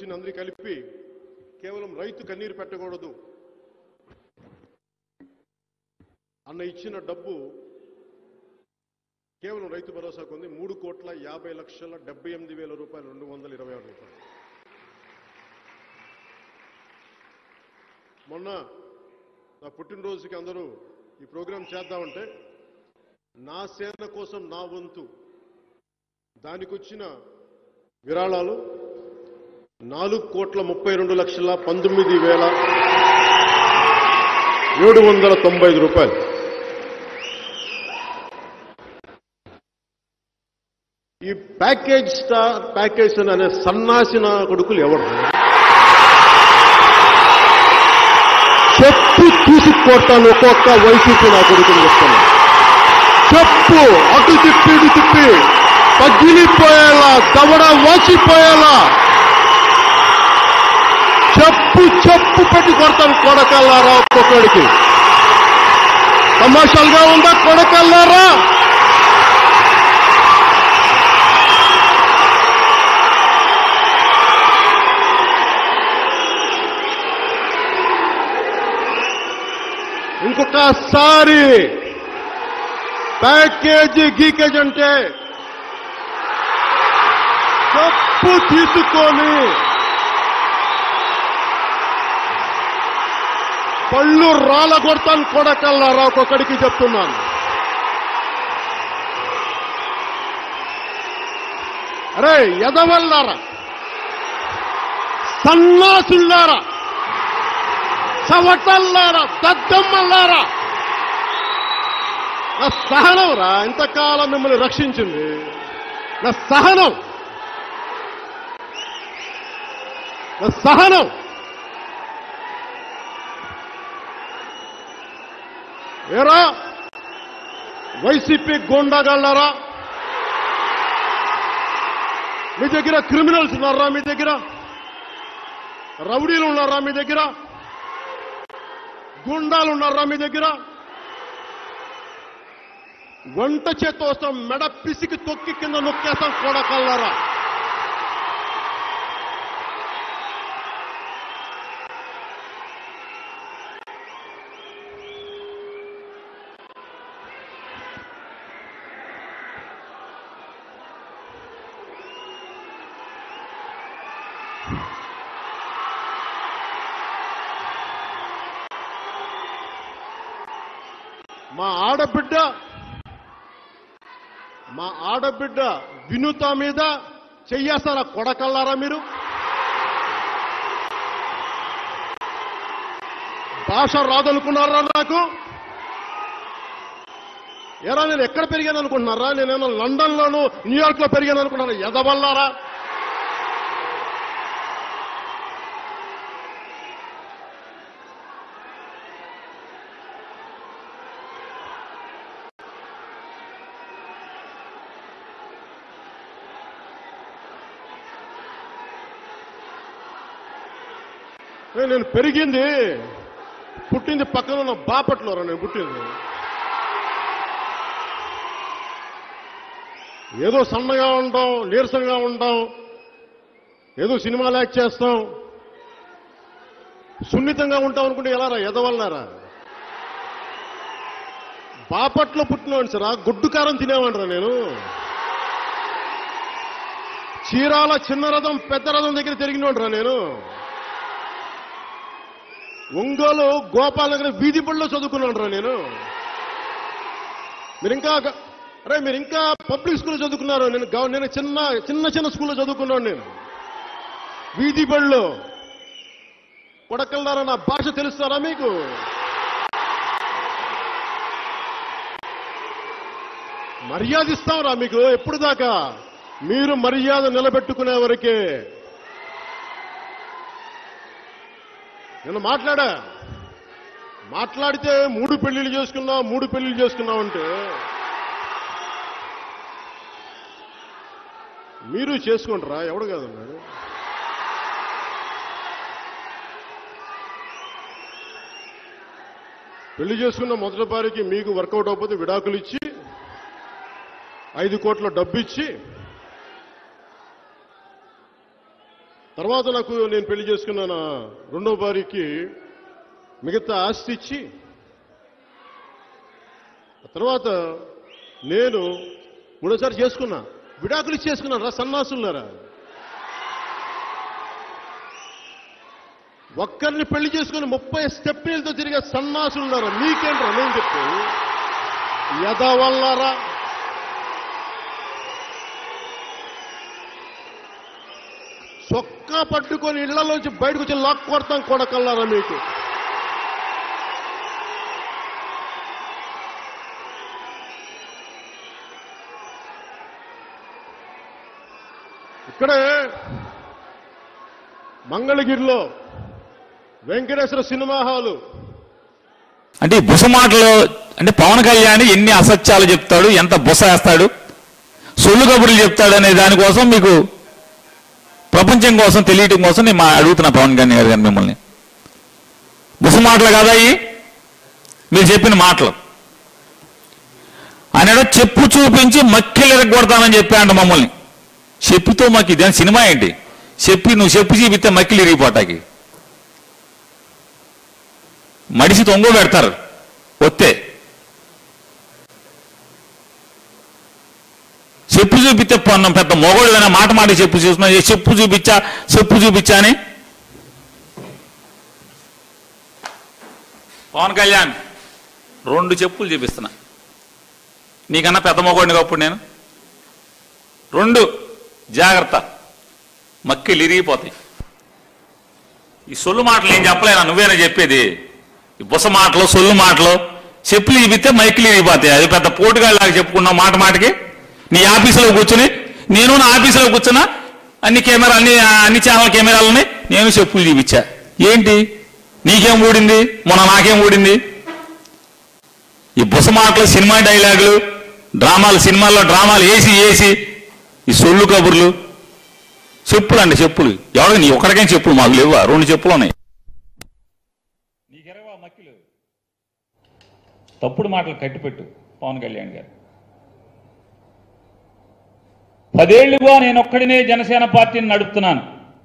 కూర్చుని అందరి కలిపి కేవలం రైతు కన్నీరు పెట్టకూడదు అన్న ఇచ్చిన డబ్బు కేవలం రైతు భరోసాకు ఉంది మూడు కోట్ల యాభై లక్షల డెబ్బై ఎనిమిది వేల రూపాయలు రెండు వందల ఇరవై ఆరు రూపాయలు మొన్న నా పుట్టినరోజుకి అందరూ ఈ ప్రోగ్రాం చేద్దామంటే నా సేన కోసం నా వంతు దానికి వచ్చిన విరాళాలు నాలుగు కోట్ల ముప్పై రెండు లక్షల పంతొమ్మిది వేల ఏడు వందల తొంభై ఐదు రూపాయలు ఈ ప్యాకేజ్ స్టార్ ప్యాకేజ్ అనే సన్నాసిన కొడుకులు ఎవరు చెప్పు తీసుకొట్టాను ఒక్కొక్క వైసీపీ నా కొడుకుని చెప్తాను చెప్పు అటు తిప్పి ఇటు తిప్పి పగిలిపోయేలా దవడ వాచిపోయేలా చెప్పు చెప్పు పెట్టి కొడతాను కొడకల్లారా ఒక్కొక్కడికి తమాషాలుగా ఉందా కొడకల్లారా ఇంకొకసారి ప్యాకేజీ గీకేజ్ అంటే తప్పు తీసుకొని పళ్ళు రాళ్ళ కొడతాను కొడకల్లారా ఒక్కొక్కడికి చెప్తున్నాను అరే ఎదవల్లారా సన్నాసుల్లారా చవటల్లారా దద్దమ్మల్లారా నా సహనం రా ఇంతకాలం మిమ్మల్ని రక్షించింది నా సహనం నా సహనం ఏరా వైసీపీ గోండాగాళ్ళారా మీ దగ్గర క్రిమినల్స్ ఉన్నారా మీ దగ్గర రౌడీలు ఉన్నారా మీ దగ్గర గుండాలు ఉన్నారా మీ దగ్గర వంట చేత్తో వస్తాం మెడ పిసికి తొక్కి కింద నొక్కేస్తాం కొడకల్లారా మా ఆడబిడ్డ మా ఆడబిడ్డ వినుత మీద చెయ్యేస్తారా కొడకల్లారా మీరు భాష రాదనుకున్నారా నాకు ఎరా నేను ఎక్కడ పెరిగాను అనుకుంటున్నారా నేనేమో లండన్ లోను న్యూయార్క్ లో పెరిగాను అనుకున్నారా ఎదవల్లారా ఏ, నేను పెరిగింది పుట్టింది పక్కన ఉన్న బాపట్లోరా నేను పుట్టింది ఏదో సన్నగా ఉంటాం నీరసంగా ఉంటాం ఏదో సినిమాలు యాక్ట్ చేస్తాం సున్నితంగా ఉంటాం అనుకుంటే ఎలా రా ఎదవల్లారా బాపట్లో పుట్టినవాడిని సరా గుడ్డు కారం తినేవాడిరా నేను చీరాల చిన్న రథం పెద్ద రథం దగ్గర తిరిగినోడ్రా నేను ఒంగోలు గోపాల్ నగర్ వీధి బడిలో చదువుకున్నాను రా నేను మీరు ఇంకా గ- అరే మీరు ఇంకా పబ్లిక్ స్కూల్లో చదువుకున్నారు నేను గవ- నేను చిన్న చిన్న చిన్న స్కూల్లో చదువుకున్నాను నేను వీధి బడిలో కొడకల్లారా నా భాష తెలుస్తారా మీకు మర్యాద ఇస్తాంరా మీకు ఎప్పుడు దాకా మీరు మర్యాద నిలబెట్టుకునే వరకే నేను మాట్లాడా మాట్లాడితే మూడు పెళ్లిళ్ళు చేసుకున్నావు మూడు పెళ్లిళ్ళు చేసుకున్నావు అంటే మీరు చేసుకుంటారా ఎవడు కాదన్నాడు పెళ్లి చేసుకున్న మొదటి భార్యకి మీకు వర్కౌట్ అవ్వకపోతే విడాకులు ఇచ్చి ఐదు కోట్ల డబ్బు ఇచ్చి తర్వాత నాకు నేను పెళ్లి చేసుకున్న నా రెండో భార్యకి మిగతా ఆస్తి ఇచ్చి ఆ తర్వాత నేను మూడోసారి చేసుకున్నా విడాకులు ఇచ్చి చేసుకున్నాను రా సన్నాసులారా ఒక్కరిని పెళ్లి చేసుకుని ముప్పై స్టెప్నీలతో తిరిగే సన్నాసులున్నారా మీకేంట్రా నేను చెప్తే యదవల్లారా చొక్కా పట్టుకొని ఇళ్లలోంచి బయటకు వచ్చి లాక్ కొడతాం కొడకల్లారా మీకు ఇక్కడే మంగళగిరిలో వెంకటేశ్వర సినిమా హాలు అంటే ఈ బుస మాటలు అంటే పవన్ కళ్యాణ్ ఎన్ని అసత్యాలు చెప్తాడు ఎంత బుస వేస్తాడు సొల్లు కబుర్లు చెప్తాడు అనే దానికోసం మీకు ప్రపంచం కోసం తెలియటం కోసం నేను మా అడుగుతున్నా పవన్ కళ్యాణ్ గారు మిమ్మల్ని బుస మాటలు కదా ఇవి మీరు చెప్పిన మాటలు ఆయన చెప్పు చూపించి మక్కిలు ఎరగొడతానని చెప్పాడు మమ్మల్ని చెప్పుతో మాకు ఇదే సినిమా ఏంటి చెప్పి నువ్వు చెప్పు చూపిస్తే మక్కిలు ఇరిగిపోటాకి మడిసి తొంగ పెడతారు ఒత్తే చెప్పు చూపిస్తే పొన్నం పెద్ద మొగోళ్ళైనా మాట మాట చెప్పు చూస్తున్నా ఏ చెప్పు చూపించా చెప్పు చూపించా అని పవన్ కళ్యాణ్ రెండు చెప్పులు చూపిస్తున్నా నీకన్నా పెద్ద మొగోడిని అప్పుడు నేను రెండు జాగ్రత్త మక్కిలు ఇరిగిపోతాయి ఈ సొల్లు మాటలు నేను చెప్పలేనా నువ్వేనా చెప్పేది ఈ బుస మాటలు సొల్లు మాటలు చెప్పులు ఇవితే మైకులు ఇరిగిపోతాయి అది పెద్ద పోటుగాళ్ళలాగా చెప్పుకున్నావు మాట మాటకి నీ ఆఫీసులో కూర్చుని నేను నా ఆఫీసులో కూర్చున్నా అన్ని కెమెరా అన్ని అన్ని ఛానల్ కెమెరాలు ఉన్నాయి నేను చెప్పులు చూపించా ఏంటి నీకేం ఊడింది మొన్న నాకేం ఊడింది ఈ బుస మాటలు సినిమా డైలాగులు డ్రామాలు సినిమాల్లో డ్రామాలు వేసి వేసి ఈ సొల్లు కబుర్లు చెప్పులు అండి చెప్పులు ఎవరికి నీ ఒక్కడికైనా చెప్పులు మాకు లేవా రెండు చెప్పులు ఉన్నాయి నీకెరవా మక్కిలు తప్పుడు మాటలు కట్టిపెట్టు పవన్ కళ్యాణ్ గారు పదేళ్లుగా నేను ఒక్కడినే జనసేన పార్టీని నడుపుతున్నాను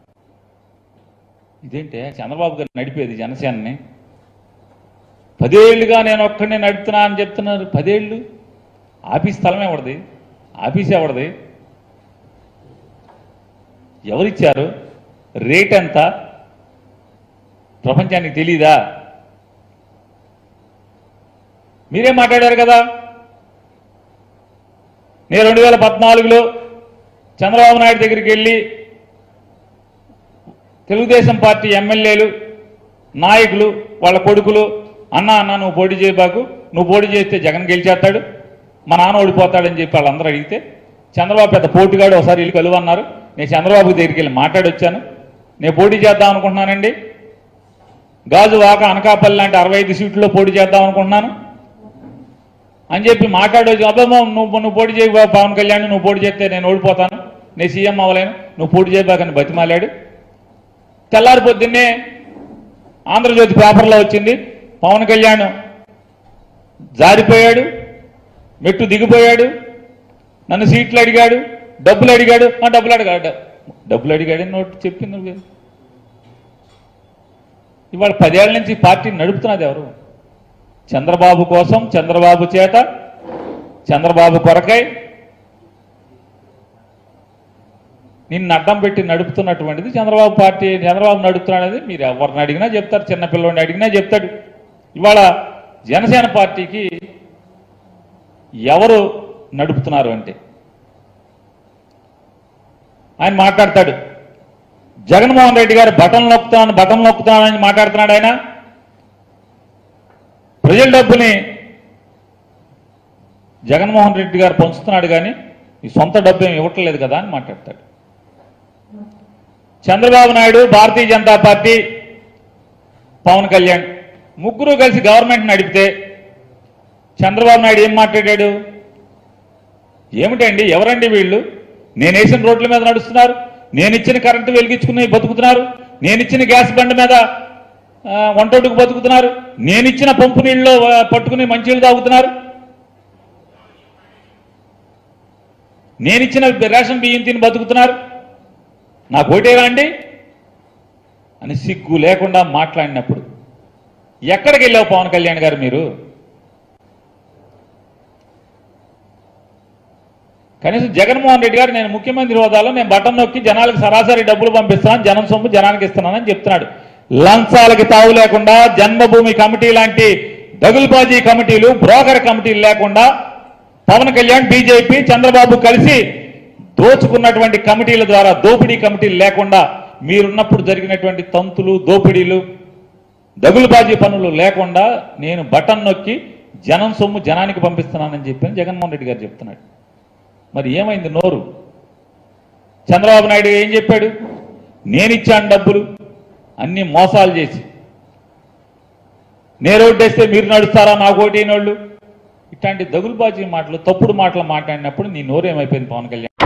ఇదేంటే చంద్రబాబు గారు నడిపేది జనసేనని పదేళ్లుగా నేను ఒక్కడినే నడుపుతున్నా అని చెప్తున్నారు పదేళ్ళు ఆఫీస్ స్థలం ఎవరిది ఆఫీస్ ఎవరిది ఎవరిచ్చారు రేట్ ఎంత ప్రపంచానికి తెలీదా మీరే మాట్లాడారు కదా నేను రెండు వేల పద్నాలుగులో చంద్రబాబు నాయుడు దగ్గరికి వెళ్ళి తెలుగుదేశం పార్టీ ఎమ్మెల్యేలు నాయకులు వాళ్ళ కొడుకులు అన్న అన్న నువ్వు పోటీ చేయబాకు నువ్వు పోటీ చేస్తే జగన్ గెలిచేస్తాడు మా నాన్న ఓడిపోతాడని చెప్పి వాళ్ళందరూ అడిగితే చంద్రబాబు పెద్ద పోటీగాడు ఒకసారి వెళ్ళి కలువన్నారు నేను చంద్రబాబు దగ్గరికి వెళ్ళి మాట్లాడొచ్చాను నేను పోటీ చేద్దాం అనుకుంటున్నానండి గాజు వాక అనకాపల్లి లాంటి అరవై ఐదు సీట్లలో పోటీ చేద్దాం అనుకుంటున్నాను అని చెప్పి మాట్లాడొచ్చు అబ్బమ్మా నువ్వు నువ్వు పోటీ చేయి బాబు పవన్ కళ్యాణ్ నువ్వు పోటీ చేస్తే నేను ఓడిపోతాను నేను సీఎం అవ్వలేను నువ్వు పోటీ చేయబాకని బతిమాలాడు తెల్లారి పొద్దున్నే ఆంధ్రజ్యోతి పేపర్లో వచ్చింది పవన్ కళ్యాణ్ జారిపోయాడు మెట్టు దిగిపోయాడు నన్ను సీట్లు అడిగాడు డబ్బులు అడిగాడు ఆ డబ్బులు అడిగాడు డబ్బులు అడిగాడని నోటి చెప్పింది నువ్వు ఇవాళ పదేళ్ల నుంచి పార్టీని నడుపుతున్నది ఎవరు చంద్రబాబు కోసం చంద్రబాబు చేత చంద్రబాబు కొరకై నిన్ను అడ్డం పెట్టి నడుపుతున్నటువంటిది చంద్రబాబు పార్టీ చంద్రబాబు నడుపుతున్నాడనేది మీరు ఎవరిని అడిగినా చెప్తారు చిన్నపిల్లని అడిగినా చెప్తాడు ఇవాళ జనసేన పార్టీకి ఎవరు నడుపుతున్నారు అంటే ఆయన మాట్లాడతాడు జగన్మోహన్ రెడ్డి గారు బటన్ నొక్కుతాను బటన్ నొక్కుతానని మాట్లాడుతున్నాడు ఆయన ప్రజల డబ్బుని జగన్మోహన్ రెడ్డి గారు పంచుతున్నాడు కానీ ఈ సొంత డబ్బు ఏమి ఇవ్వట్లేదు కదా అని మాట్లాడతాడు చంద్రబాబు నాయుడు భారతీయ జనతా పార్టీ పవన్ కళ్యాణ్ ముగ్గురు కలిసి గవర్నమెంట్ నడిపితే చంద్రబాబు నాయుడు ఏం మాట్లాడాడు ఏమిటండి ఎవరండి వీళ్ళు నేను వేసిన రోడ్ల మీద నడుస్తున్నారు నేను ఇచ్చిన కరెంటు వెలిగించుకుని బతుకుతున్నారు నేను ఇచ్చిన గ్యాస్ బండ్ మీద ఆ, వంటొట్టుకు బతుకుతున్నారు నేను ఇచ్చిన పంపు నీళ్ళు ఆ, పట్టుకుని మంచినీళ్ళు తాగుతున్నారు నేను ఇచ్చిన రేషన్ బియ్యం తిని బతుకుతున్నారు నాకు ఓటేరా అండి అని సిగ్గు లేకుండా మాట్లాడినప్పుడు ఎక్కడికి వెళ్ళావు పవన్ కళ్యాణ్ గారు మీరు కనీసం జగన్మోహన్ రెడ్డి గారు నేను ముఖ్యమంత్రి హోదాలో నేను బటన్ నొక్కి జనాలకు సరాసరి డబ్బులు పంపిస్తున్నాను జనం సొమ్ము జనానికి ఇస్తున్నానని చెప్తున్నాడు లంచాలకి తావు లేకుండా జన్మభూమి కమిటీ లాంటి దగులుబాజీ కమిటీలు బ్రోకర్ కమిటీలు లేకుండా పవన్ కళ్యాణ్ బీజేపీ చంద్రబాబు కలిసి దోచుకున్నటువంటి కమిటీల ద్వారా దోపిడీ కమిటీలు లేకుండా మీరున్నప్పుడు జరిగినటువంటి తంతులు దోపిడీలు దగులుబాజీ పనులు లేకుండా నేను బటన్ నొక్కి జనం సొమ్ము జనానికి పంపిస్తున్నానని చెప్పి జగన్మోహన్ రెడ్డి గారు చెప్తున్నాడు మరి ఏమైంది నోరు చంద్రబాబు నాయుడు ఏం చెప్పాడు నేనిచ్చాను డబ్బులు అన్ని మోసాలు చేసి నేను ఓటేస్తే మీరు నడుస్తారా నాకు ఓటేనోళ్ళు ఇట్లాంటి దగులుబాజీ మాటలు తప్పుడు మాటలు మాట్లాడినప్పుడు నీ నోరు ఏమైపోయింది పవన్ కళ్యాణ్